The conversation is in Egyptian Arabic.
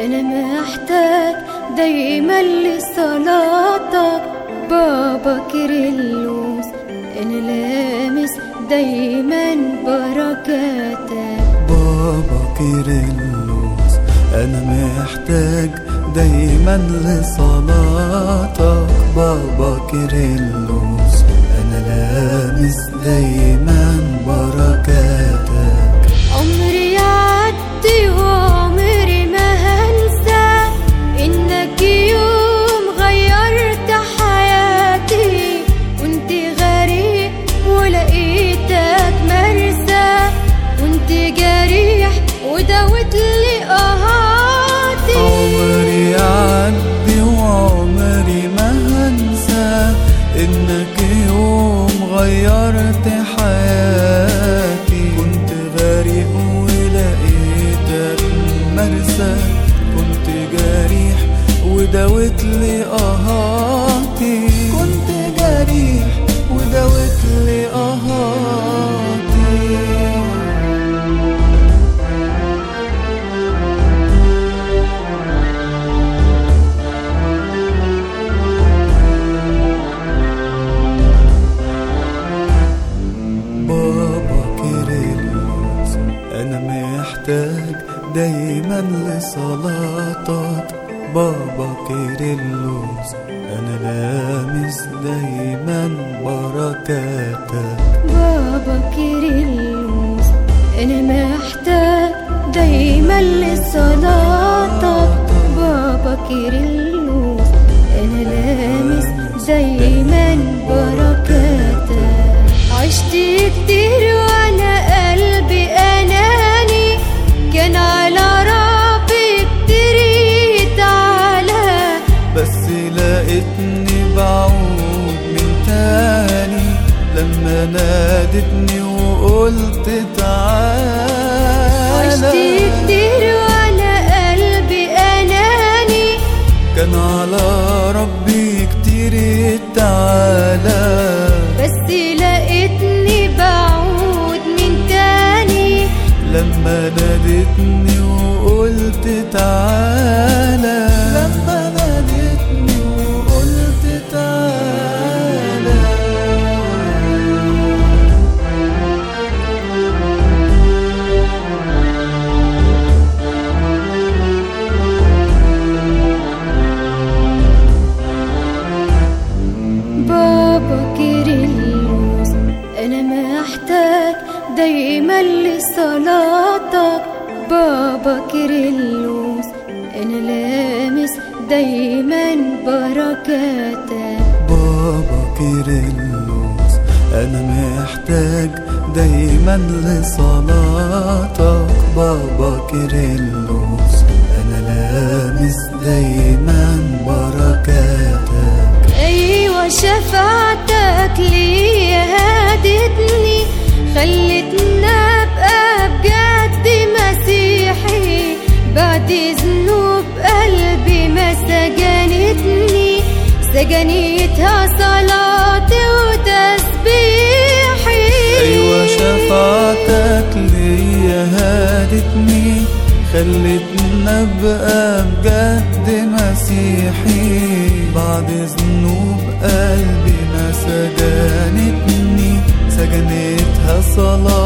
أنا محتاج دايما لصلاتك بابا كيرلس أنا لامس دايما بركاتك بابا كيرلس أنا محتاج دايما لصلاتك بابا كيرلس أنا لامس دايما بركاتك عمري يعدي وعمري ما هنسى إنك يوم غيرت حياتي كنت غريب ولقيتك مرسى كنت جريح وداوت لي قهاتي عمري يعدي وعمري ما هنسى انك يوم غيرت حياتي كنت غريق ولقيتك مرسى كنت جريح وداوت لي قهاتي كنت جريح وداوت لي قهاتي بابا كيرلس أنا محتاج دايما لصلاتك بابا كيرلس أنا لامس دايما بركاتك بابا كيرلس أنا محتاج دايما لصلاتك بابا كيرلس أنا لامس دايما بركاتك عشت كتير وأنا قلبي أناني كان على ربي كتير يتعالى بس لقيتني بعود من تاني لما نادتني وقلت تعالى عشت كتير وأنا قلبي أناني كان على ربي كتير تعالى بس لقيتني بعود من تاني لما نادتني وقلت تعالى لما نادتني وقلت تعالى بابا كيرلس أنا محتاج دايما لصلاتك بابا كيرلس أنا لامس دايما بركاتك بابا كيرلس أنا محتاج دايما لصلاتك بابا كيرلس أنا لامس دايما بركاتك أيوة شفاعتك لي هادتني خلتني أبقى بجد مسيحي بعد ذنوب قلبي ما سجنتني سجنتها صلاتي وتسبيحي أيوة شفاعتك ليا هادتني خلتني أبقى بجد مسيحي بعد ذنوب قلبي ما سجنتني سجنتها صلاة